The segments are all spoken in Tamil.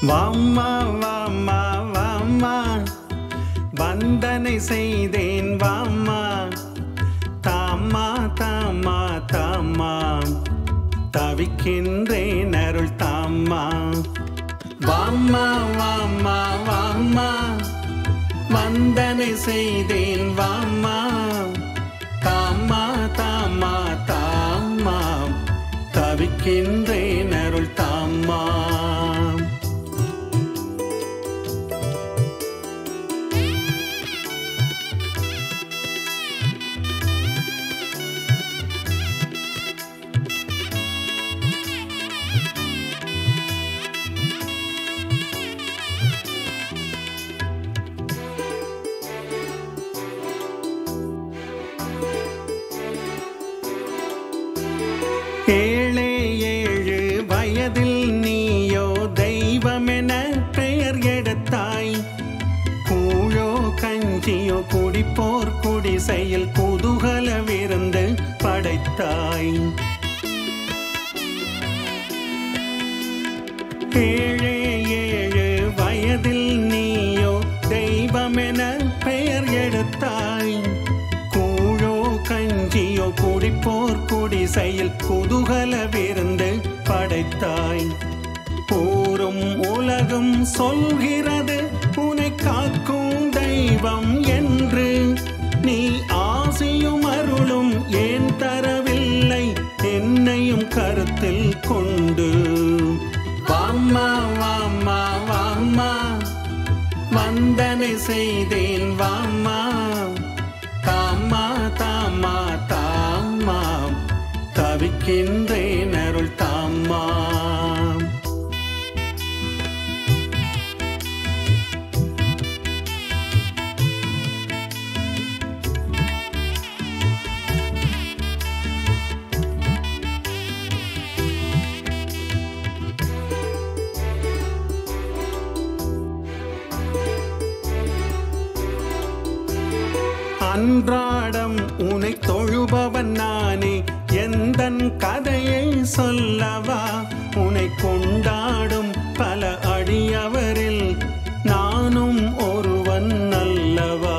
வாம்மா வாம்மா வாம்மா வந்தனை செய்தேன் வாம்மா தாம்மா தாம்மா தாம்மா தவிக்கின்றேன் அருள் தாம்மா வாம்மா வாம்மா வாம்மா வந்தனை செய்தேன் வாம்மா தாம்மா தாம்மா தாம்மா தவிக்கின்றேன் அருள் தாம்மா ஏழே ஏழு வயதில் நீயோ தெய்வமென பெயர் எடுத்தாய் கூழோ கஞ்சியோ குடிப்போர் குடிசையில் குதூகல விருந்து படைத்தாய் ஏழே ஏழு வயதில் நீயோ தெய்வமென பெயர் எடுத்தாய் கூழோ கஞ்சியோ குடிப்போர் குடிசையில் குதூகல விருந்து படைத்தாய் ஊரும் உலகும் சொல்கிறது உனை காக்கும் தெய்வம் என்று நீ ஆசையும் அருளும் ஏன் தரவில்லை என்னையும் கருத்தில் கொண்டு வாம்மா வாம்மா வாம்மா வந்தனை செய்தேன் வாம்மா தாம்மா தாம்மா தாம்மா தவிக்கின்றேன் அருள் தாம்மா அன்றாடம் உனை தொழுபவன் நானே எந்தன் கதையை சொல்லவா உனை கொண்டாடும் பல அடியவரில் நானும் ஒருவன் அல்லவா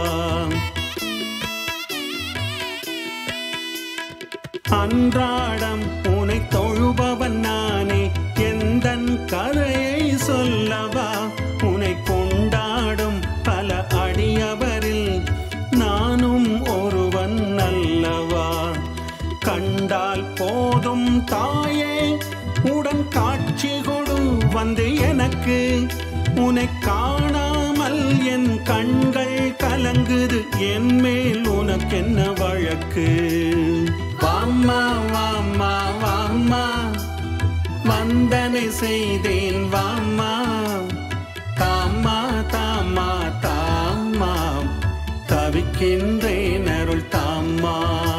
அன்றாடம் உனை தொழுபவன் நானே எந்தன் கதையை சொல்லவா உனை கொண்டாடும் பல அடியவரில் நானும் ஒருவன் அல்லவா கண்டால் போதும் தாயே உடன் காட்சி கொடு வந்து எனக்கு உன்னை காணாமல் என் கண்கள் கலங்குது என் மேல் உனக்கென்ன வழக்கு வாம்மா வாம்மா வாம்மா வந்தனை செய்தேன் வாம்மா தாம்மா தாம்மா தாம்மா தவிக்கின்றேன் அருள் தாம்மா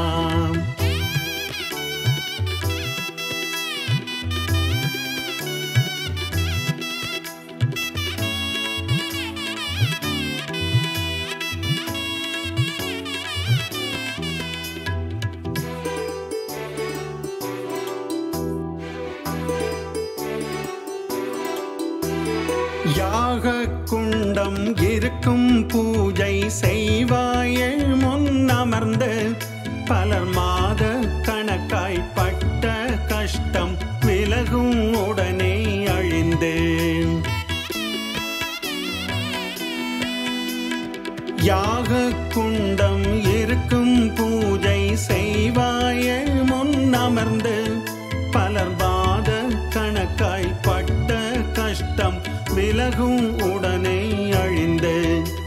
யாக குண்டம் இருக்கும் பூஜை செய்வாயள் முன் அமர்ந்து பலர் மாத கணக்காய் பட்ட கஷ்டம் விலகும் உடனே அழிந்து யாக குண்டம் இருக்கும் பூஜை செய்வாயள் முன் அமர்ந்து பலர் பாத கணக்காய் பட்ட கஷ்டம் விலகும் உடனே அழிந்து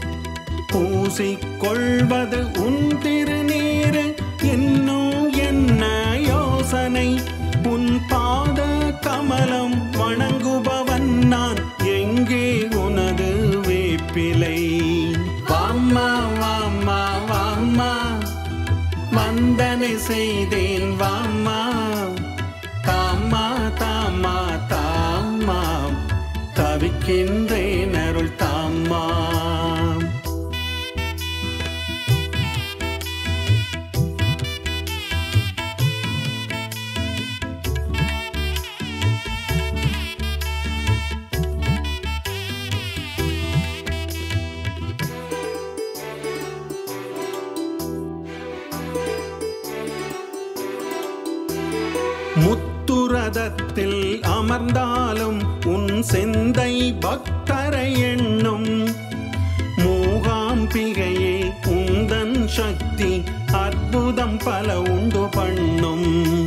பூசிக்கொள்வது உன் திருநீரு இன்னும் என்ன யோசனை உன் பாத கமலம் வணங்குபவன் நான் எங்கே உனது வேப்பிலை வாம்மா வாம்மா வாம்மா வந்தனை செய்தேன் வாம்மா தாம்மா தாம்மா தாம்மா தவிக்கின்றேன் அருள் தாம்மா முத்துரதத்தில் அமர்ந்தாலும் உன் செந்தை பக்தரை எண்ணும் மூகாம்பிகையே உந்தன் சக்தி அற்புதம் பல உண்டு பண்ணும்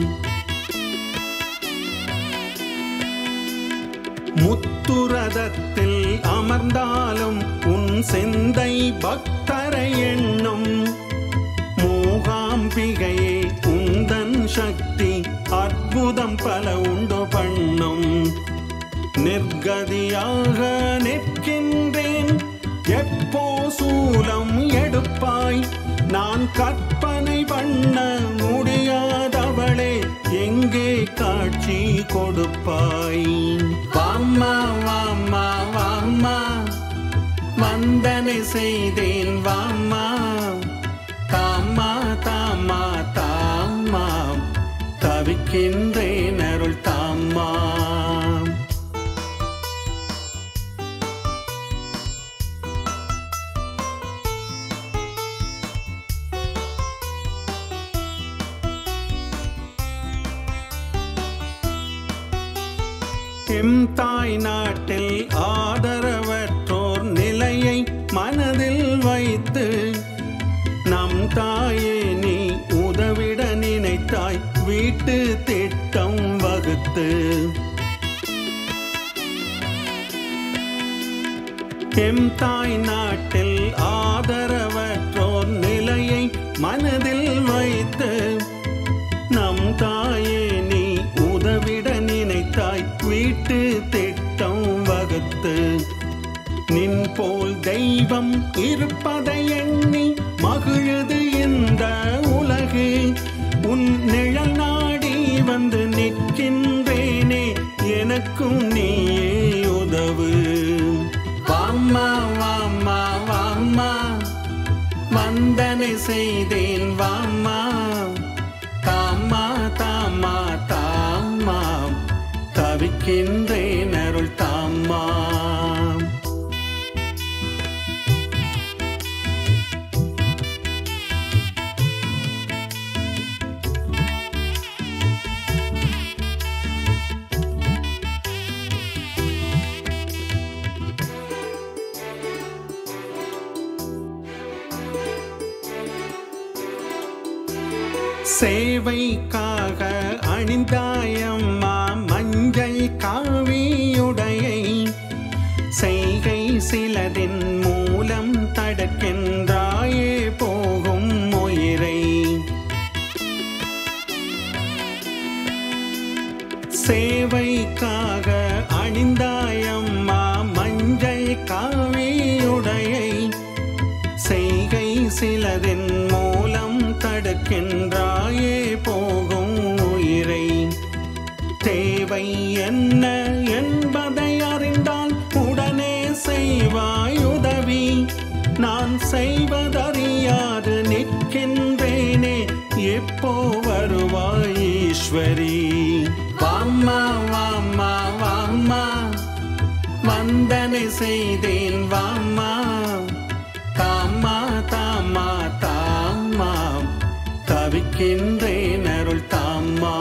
முத்துரதத்தில் அமர்ந்தாலும் உன் செந்தை பக்தரை எண்ணும் மூகாம்பிகையே உந்தன் சக்தி அற்புதம் பல உண்டு பண்ணும் நிர்கதியாக நிற்கின்றேன் எப்போ சூலம் எடுப்பாய் நான் கற்பனை பண்ண முடியாதவளே எங்கே காட்சி கொடுப்பாய் வாம்மா வாம்மா வாம்மா வந்தனை செய்தேன் வாம்மா தாம்மா தாம்மா தாம்மா தவிக்கின்றேன் அருள் தாம்மா எம் தாய் நாட்டில் ஆதரவற்றோர் நிலையை மனதில் வைத்து நம் தாயே நீ உதவிட நினைத்தாய் வீட்டு திட்டம் வகுத்து எம் தாய் நாட்டில் ஆதரவற்றோர் நிலையை மனதில் வைத்து நம் தாயே நீ உதவிட நினைத்தாய் வீட்டு திட்டம் வகுத்து நின் போல் தெய்வம் இருப்பதை எண்ணி மகிழுது இந்த உலகு உன் நிழல் நாடி வந்து நிற்கின்றேனே எனக்கும் நீயே உதவு வாம்மா வாம்மா வாம்மா வந்தனை செய்தேன் வாம்மா தாம்மா தாம்மா தாம்மா தவிக்கின்றேன் அருள் தாம்மா சேவைக்காக அணிந்தாயம்மா மஞ்சள் காவியுடையை செய்கை சிலதின் மூலம் தடுக்கின்றாயே போகும் உயிரை சேவைக்காக அணிந்தாயம்மா மஞ்சள் காவியுடையை செய்கை சிலதின் மூலம் தடுக்கின்றாயே போகும் உயிரை தேவை என்ன என்பதை அறிந்தால் உடனே செய்வாய் உதவி நான் செய்வதறியாது நிற்கின்றேனே எப்போ வருவாய் ஈஸ்வரி வாம்மா வாம்மா வாம்மா வந்தனை செய்தேன் வாம்மா தாம்மா தாம்மா தாம்மா தவிக்கின்றேன் அருள் தாம்மா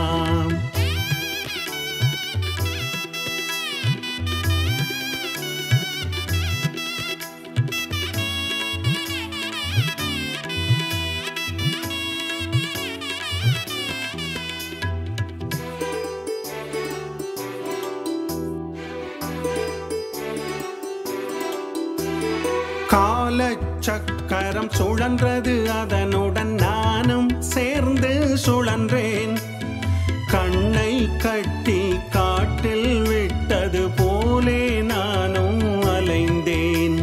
காலச்சக்கரம் சுழன்றது அதனுடன் நானும் சேர்ந்து சுழன்றேன் கண்ணை கட்டி காட்டில் விட்டது போலே நானும் அலைந்தேன்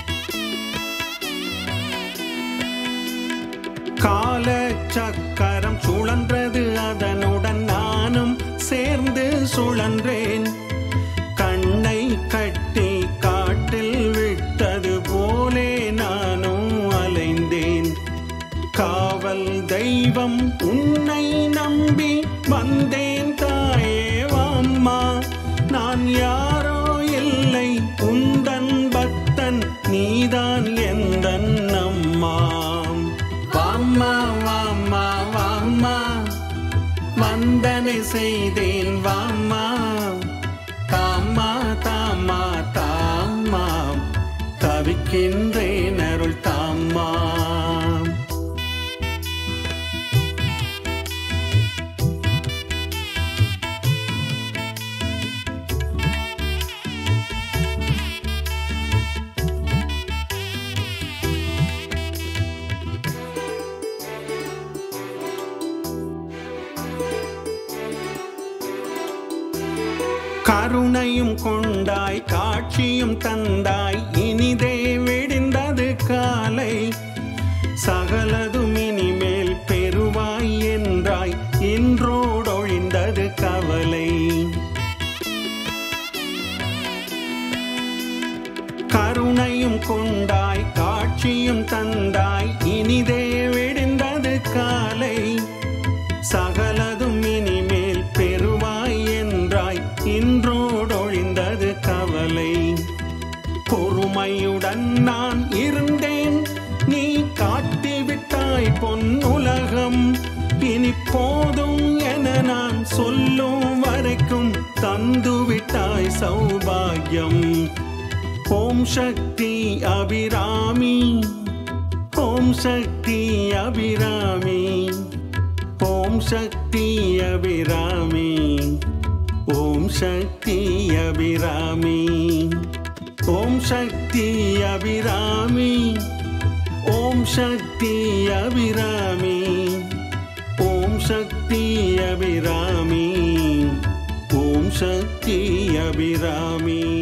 காலச்சக்கரம் சுழன்றது அதனுடன் நானும் சேர்ந்து சுழன்றேன் கண்ணை கட்டி காட்டில் விட்டது போலே நானும் அலைந்தேன் காவல் தெய்வம் உன்னை நம்பி வந்தேன் தாயே வாம்மா நான் யாரோ இல்லை உந்தன் பக்தன் நீதான் எந்தன் அம்மா வாம்மா வாம்மா வாம்மா வந்தனை செய்தேன் வா கருணையும் கொண்டாய் காட்சியும் தந்தாய் இனிதே விடிந்தது காலை சகலதும் இனிமேல் பெறுவாய் என்றாய் இன்றோடொழிந்தது கவலை கருணையும் கொண்டாய் காட்சியும் தந்தாய் இனிதே விடிந்தது காலை சகலதும் இனிமேல் பெறுவாய் என்றாய் இன்றோடொழிந்தது கவலை பொறுமையுடன் நான் இருந்தேன் நீ காட்டிவிட்டாய் பொன்னுலகம் இனி போதும் என நான் சொல்லும் வரைக்கும் தந்துவிட்டாய் சௌபாகியம் ஓம் சக்தி அபிராமி ஓம் சக்தி அபிராமி ஓம் சக்தி அபிராமி ஓம் சக்தி அபிராமி ஓம் சக்தி அபிராமி ஓம் சக்தி அபிராமி ஓம் சக்தி அபிராமி ஓம் சக்தி அபிராமி